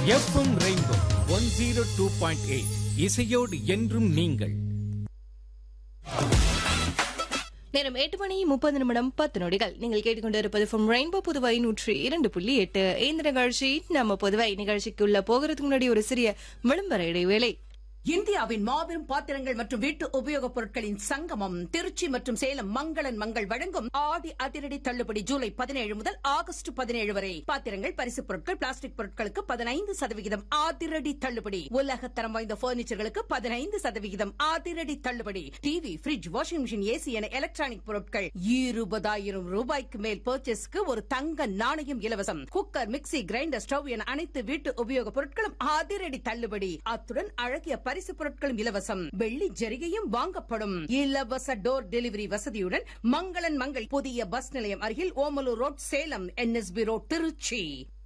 FM rainbow one zero two point eight இசையோடு என்றும் நீங்கள் நேரம் எட்டு மணி முப்பது நிமிடம் பத்து நொடிகள் நீங்கள் கேட்டுக்கொண்டிருப்பது ஃப்ரம் ரெயின்போ புதுவை நூற்றி இரண்டு புள்ளி எட்டு இந்த நிகழ்ச்சி நம்ம புதுவை நிகழ்ச்சிக்குள்ள போகிறதுக்கு முன்னாடி ஒரு சிறிய விளம்பர இடைவேளை இந்தியாவின் மாபெரும் பாத்திரங்கள் மற்றும் வீட்டு உபயோகப் பொருட்களின் சங்கமம் திருச்சி மற்றும் சேலம் மங்களன் மங்கள் வழங்கும் ஆடி அதிரடி தள்ளுபடி ஜூலை பதினேழு முதல் ஆகஸ்ட் பதினேழு வரை பாத்திரங்கள் பரிசுப் பொருட்கள் பிளாஸ்டிக் பொருட்களுக்கு பதினைந்து சதவிகிதம் அதிரடி தள்ளுபடி உலக தரம் வாய்ந்த பர்னிச்சர்களுக்கு பதினைந்து சதவிகிதம் அதிரடி தள்ளுபடி TV fridge washing machine AC என எலக்ட்ரானிக் பொருட்கள் இருபதாயிரம் ரூபாய்க்கு மேல் பர்ச்சேஸ்க்கு ஒரு தங்க நாணயம் இலவசம் குக்கர் மிக்ஸி கிரைண்டர் ஸ்டவ் என அனைத்து வீட்டு உபயோகப் பொருட்களும் அதிரடி தள்ளுபடி அத்துடன் அழகிய பரிசு பொருட்களும் இலவசம் வெள்ளி ஜரிகையும் வாங்கப்படும் இலவச டோர் டெலிவரி வசதியுடன் மங்களன் மங்கள் புதிய பஸ் நிலையம் அருகில் Omalur road Salem NSB road Tiruchi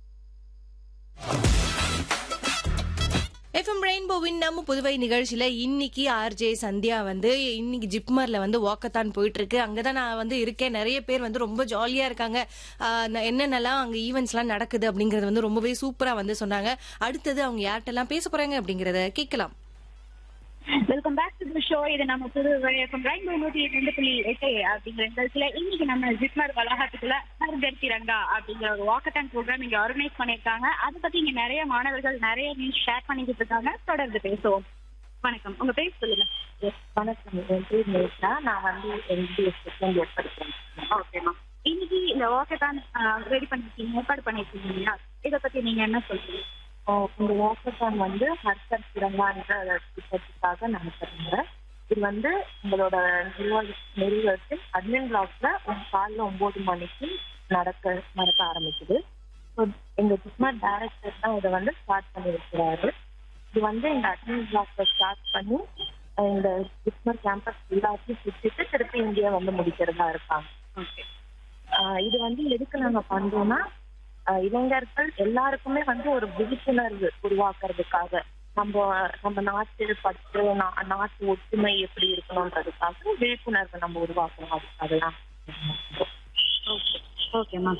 FM ரெயின்போவின் நம்ம புதுவை நிகழ்ச்சியில இன்னைக்கு ஆர்ஜே சந்தியா வந்து இன்னைக்கு ஜிப்மர்ல வந்து வாக்கத்தான் போயிட்டு இருக்கு அங்கதான் நான் வந்து இருக்கேன் நிறைய பேர் வந்து ரொம்ப ஜாலியா இருக்காங்க ஆஹ் ந- என்னென்னலாம் அங்க ஈவெண்ட்ஸ் எல்லாம் நடக்குது அப்படிங்கறது வந்து ரொம்பவே சூப்பரா வந்து சொன்னாங்க அடுத்தது அவங்க யார்கிட்டலாம் பேச போறாங்க அப்படிங்கறத கேட்கலாம் welcome back to the show இது நம்ம புது வழக்கம் ரெயின்போ நூற்றி ரெண்டு புள்ளி எட்டு அப்படிங்கிற நிகழ்ச்சியில இன்னைக்கு நம்ம ஜிப்மர் வளாகத்துக்குள்ள ஹர்கர் திரங்கா அப்படிங்கிற ஒரு வாக்கத்தான் ப்ரோக்ராம் இங்க ஆர்கனைஸ் பண்ணிருக்காங்க அதை பத்தி இங்க நிறைய மாணவர்கள் நிறைய நியூஸ் ஷேர் பண்ணிக்கிட்டு இருக்காங்க தொடர்ந்து பேசுவோம் வணக்கம் உங்க பேர் சொல்லுங்க வணக்கம் என் பேர் நேஷா நான் வந்து எம்பிஎஸ் செகண்ட் இயர் படிக்கிறேன் ஓகேமா இன்னைக்கு இந்த வாக்கத்தான் ரெடி பண்ணிருக்கீங்க ஏற்பாடு பண்ணிருக்கீங்க இல்லையா இதை பத்தி நீங்க என்ன சொல்றீங்க ஆ, இந்த வாக்கத்தான் வந்து ஹர்கர் திறந்தான்ற திட்டத்துக்காக நடத்துறாங்க இது வந்து உங்களோட நிர்வாக நிறுவனத்தில் அட்மின் பிளாக்ல காலைல ஒன்பது மணிக்கு நடக்க நடக்க ஆரம்பிக்குது ஸோ எங்க ஜிப்மர் டைரக்டர் தான் இதை வந்து ஸ்டார்ட் பண்ணி வைக்கிறாரு இது வந்து இந்த அட்மின் பிளாக்ல ஸ்டார்ட் பண்ணி அஹ், இந்த ஜிப்மர் கேம்பஸ் எல்லாத்தையும் சுற்றிட்டு திருப்பி இந்தியா வந்து முடிக்கிறதா இருக்காங்க ஓகே ஆஹ் இது வந்து எதுக்கு நாங்க பண்றோம்னா ஆஹ் இளைஞர்கள் எல்லாருக்குமே வந்து ஒரு விழிப்புணர்வு உருவாக்குறதுக்காக நம்ம நம்ம நாட்டு பற்று நா- நாட்டு ஒற்றுமை எப்படி இருக்கணும்ன்றதுக்காக விழிப்புணர்வு நம்ம உருவாக்கணும் அதுக்காக தான் ஓகே ஓகேம்மா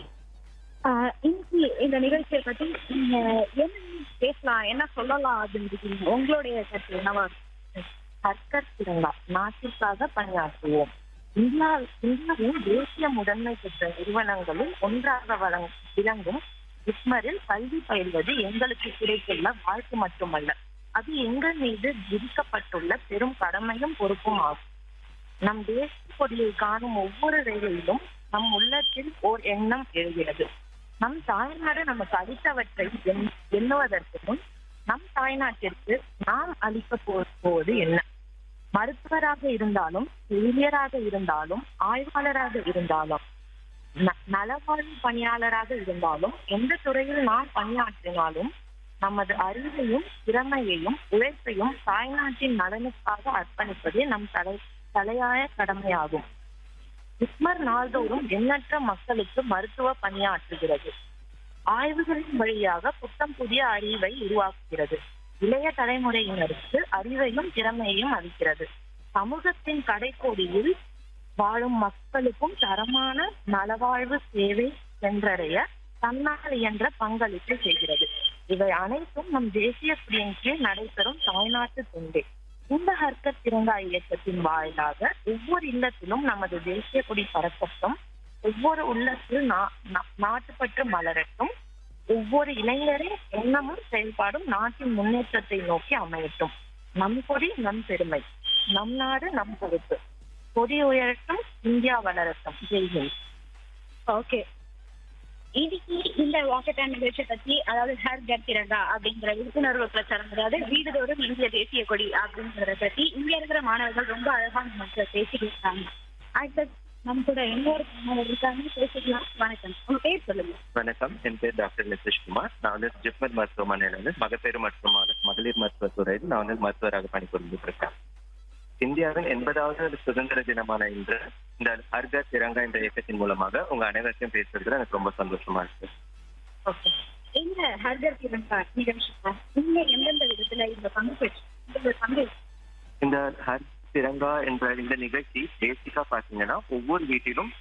இன்னைக்கு இந்த நிகழ்ச்சியை பத்தி நீங்க என்ன பேசலாம் என்ன சொல்லலாம் அப்படின்னு இருக்கீங்க உங்களுடைய கருத்து என்னவா இருக்கும்? ஹர்கர் திரங்கா நாட்டிற்காக பணியாற்றுவோம் இந்தியா இந்தியாவின் தேசிய முதன்மை பெற்ற நிறுவனங்களில் ஒன்றாக வழங் விளங்கும் ஜிப்மரில் கல்வி பயில்வது எங்களுக்கு கிடைத்துள்ள வாழ்த்து மட்டுமல்ல அது எங்கள் மீது விதிக்கப்பட்டுள்ள பெரும் கடமையும் பொறுப்பும் ஆகும் நம் தேசிய கொடியை காணும் ஒவ்வொரு வேளையிலும் நம் உள்ளத்தில் ஓர் எண்ணம் எழுகிறது நம் தாய்நாடு நமக்கு அளித்தவற்றை எண்- எண்ணுவதற்கு முன் நம் தாய்நாட்டிற்கு நாம் அளிக்க போ- போவது என்ன மருத்துவராக இருந்தாலும் செவிலியராக இருந்தாலும் ஆய்வாளராக இருந்தாலும் ந- நலவாழ்வு பணியாளராக இருந்தாலும் எந்த துறையில் நாம் பணியாற்றினாலும் நமது அறிவையும் திறமையையும் உழைப்பையும் தாய்நாட்டின் நலனுக்காக அர்ப்பணிப்பதே நம் தலை தலையாய கடமையாகும் ஜிப்மர் நாள்தோறும் எண்ணற்ற மக்களுக்கு மருத்துவ பணியாற்றுகிறது ஆய்வுகளின் வழியாக புத்தம் புதிய அறிவை உருவாக்குகிறது இளைய தலைமுறையினருக்கு அறிவையும் திறமையையும் அளிக்கிறது சமூகத்தின் கடைக்கோடியில் வாழும் மக்களுக்கும் தரமான நலவாழ்வு சேவை சென்றடைய தன்னால் இயன்ற பங்களிப்பை செய்கிறது இவை அனைத்தும் நம் தேசிய கொடியின் கீழ் நடைபெறும் தாய்நாட்டு தொண்டே இந்த ஹர்கத் திரங்கா இயக்கத்தின் வாயிலாக ஒவ்வொரு இல்லத்திலும் நமது தேசிய கொடி பறக்கட்டும் ஒவ்வொரு உள்ளத்தில் நா- நா- நாட்டுப்பற்று மலரட்டும் ஒவ்வொரு இளைஞரின் எண்ணமும் செயல்பாடும் நாட்டின் முன்னேற்றத்தை நோக்கி அமையட்டும் நம் கொடி நம் பெருமை நம் நாடு நம் பொறுப்பு கொடி உயரட்டும் இந்தியா வளரட்டும் ஜெய்ஹிந்த் ஓகே இன்னைக்கு இந்த வாக்கத்தான் நிகழ்ச்சியை பத்தி அதாவது ஹர் கர் திரங்கா அப்படிங்கிற விழிப்புணர்வு பிரச்சாரம் அதாவது வீடுதோறும் இந்திய தேசிய கொடி அப்படிங்கறத பத்தி இங்க இருக்கிற மாணவர்கள் ரொம்ப அழகா நமக்கு பேசிக்கிட்டு இருக்காங்க அடுத்து நம்ம கூட இன்னொரு மாணவர் இருக்காங்க பேசிக்கலாம் வணக்கம் உங்க பேர் சொல்லுங்க வணக்கம் என் பேர் டாக்டர் நிதிஷ்குமார் நான் வந்து ஜிப்மர் மருத்துவமனையில வந்து மகப்பேறு மற்றும் மக- மகளிர் மருத்துவத்துறையில் நான் வந்து மருத்துவராக பணிபுரிந்துட்டு இருக்கேன் இந்தியாவின் எண்பதாவது சுதந்திர தினமான இன்று இந்த ஹர்கர் திரங்கா என்ற இயக்கத்தின் மூலமாக உங்க அனைவருக்கும் பேசுறதுல எனக்கு ரொம்ப சந்தோஷமா இருக்கு ஓகே இந்த ஹர்கர் திரங்கா நிகழ்ச்சியில நீங்க எந்தெந்த விதத்துல இந்த பங்கு பெற்று இந்த பங்கு இந்த ஹர் திரங்கா என்ற இந்த நிகழ்ச்சி பேசிக்கா பாத்தீங்கன்னா ஒவ்வொரு வீட்டிலும்